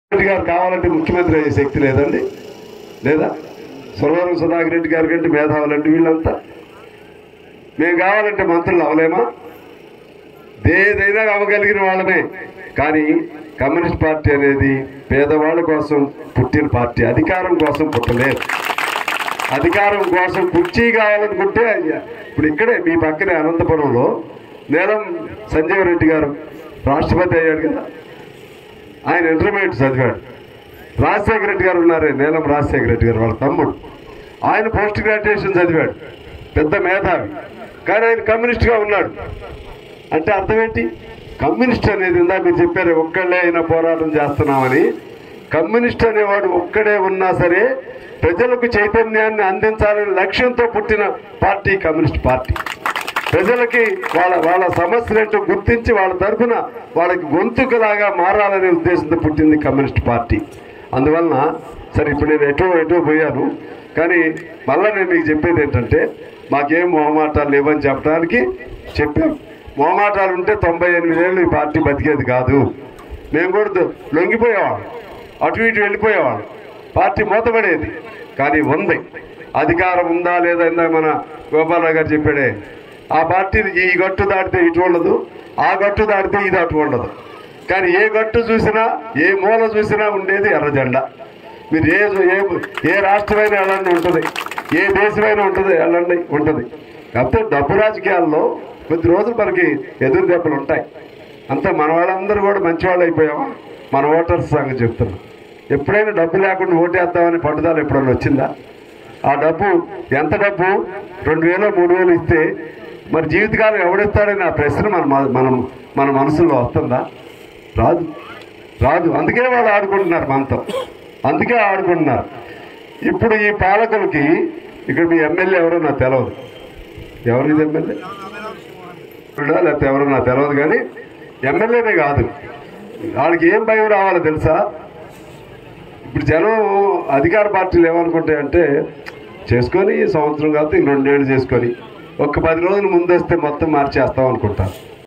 రెడ్డి గారు కావాలంటే ముఖ్యమంత్రి అయ్యే శక్తి లేదండి లేదా సురవరం సుధాకర్ రెడ్డి గారి కంటే మేధావులండి వీళ్ళంతా మేము కావాలంటే మంత్రులు అవలేమా ఏదైనా అవ్వగలిగిన వాళ్ళమే కానీ కమ్యూనిస్ట్ పార్టీ అనేది పేదవాళ్ళ కోసం పుట్టిన పార్టీ అధికారం కోసం పుట్టలేదు అధికారం కోసం కుర్చీ కావాలనుకుంటే ఇప్పుడు ఇక్కడే మీ పక్కనే అనంతపురంలో నేలం సంజీవ్ రెడ్డి గారు రాష్ట్రపతి అయ్యాడు కదా ఆయన ఇంటర్మీడియట్ చదివాడు రాజశేఖర రెడ్డి గారు ఉన్నారే నీలం రాజశేఖర రెడ్డి గారు వాళ్ళ తమ్ముడు ఆయన పోస్ట్ గ్రాడ్యుయేషన్ చదివాడు పెద్ద మేధావి కానీ ఆయన కమ్యూనిస్ట్గా ఉన్నాడు అంటే అర్థం ఏంటి కమ్యూనిస్ట్ అనేది ఇందా మీరు చెప్పారు ఒక్కళ్ళే అయినా పోరాటం చేస్తున్నామని కమ్యూనిస్ట్ అనేవాడు ఒక్కడే ఉన్నా సరే ప్రజలకు చైతన్యాన్ని అందించాలనే లక్ష్యంతో పుట్టిన పార్టీ కమ్యూనిస్ట్ పార్టీ ప్రజలకి వాళ్ళ వాళ్ళ సమస్యలేంటో గుర్తించి వాళ్ళ తరఫున వాళ్ళకి గొంతుకులాగా మారాలనే ఉద్దేశంతో పుట్టింది కమ్యూనిస్ట్ పార్టీ అందువలన సరే ఇప్పుడు నేను ఎటో ఎటో పోయాను కానీ మళ్ళా నేను మీకు చెప్పేది ఏంటంటే మాకేం మొహమాటాలు లేవని చెప్పడానికి చెప్పాం మొహమాటాలు ఉంటే తొంభై ఎనిమిదేళ్ళు ఈ పార్టీ బతికేది కాదు మేము కూడా లొంగిపోయేవాళ్ళం అటు ఇటు వెళ్ళిపోయేవాళ్ళం పార్టీ మూతపడేది కానీ ఉంది అధికారం ఉందా లేదా ఇందాక మన గోపాలరావు గారు చెప్పాడే ఆ పార్టీ ఈ గట్టు దాటితే ఇటు ఉండదు ఆ గట్టు దాటితే ఇది అటు ఉండదు కానీ ఏ గట్టు చూసినా ఏ మూల చూసినా ఉండేది ఎర్ర జెండా మీరు ఏ ఏ ఏ రాష్ట్రమైనా వెళ్ళండి ఉంటుంది ఏ దేశమైనా ఉంటుంది వెళ్ళండి ఉంటుంది కాకపోతే డబ్బు రాజకీయాల్లో కొద్ది రోజులు మనకి ఎదురు దెబ్బలు ఉంటాయి అంతే మన వాళ్ళందరూ కూడా మంచి వాళ్ళు అయిపోయామా మన ఓటర్స్ సంగతి చెప్తున్నాం ఎప్పుడైనా డబ్బు లేకుండా ఓటేద్దామని పట్టుదల ఎప్పుడైనా వచ్చిందా ఆ డబ్బు ఎంత డబ్బు రెండు వేలు మూడు వేలు ఇస్తే మరి జీవితకాలం ఎవడిస్తాడని ఆ ప్రశ్న మన మ- మనం మన మనసులో వస్తుందా రాదు రాదు అందుకే వాళ్ళు ఆడుకుంటున్నారు మనతో అందుకే ఆడుకుంటున్నారు ఇప్పుడు ఈ పాలకులకి ఇక్కడ మీ ఎమ్మెల్యే ఎవరో నాకు తెలియదు ఎవరు ఇది ఎమ్మెల్యే ఉండా లేకపోతే ఎవరో నాకు తెలియదు కానీ ఎమ్మెల్యేనే కాదు వాళ్ళకి ఏం భయం రావాలో తెలుసా ఇప్పుడు జనం అధికార పార్టీలు ఏమనుకుంటాయంటే చేసుకొని ఈ సంవత్సరం కాదు ఇంక రెండేళ్ళు చేసుకొని ఒక్క పది రోజులు ముందు వస్తే మొత్తం మార్చేస్తాం అనుకుంటారు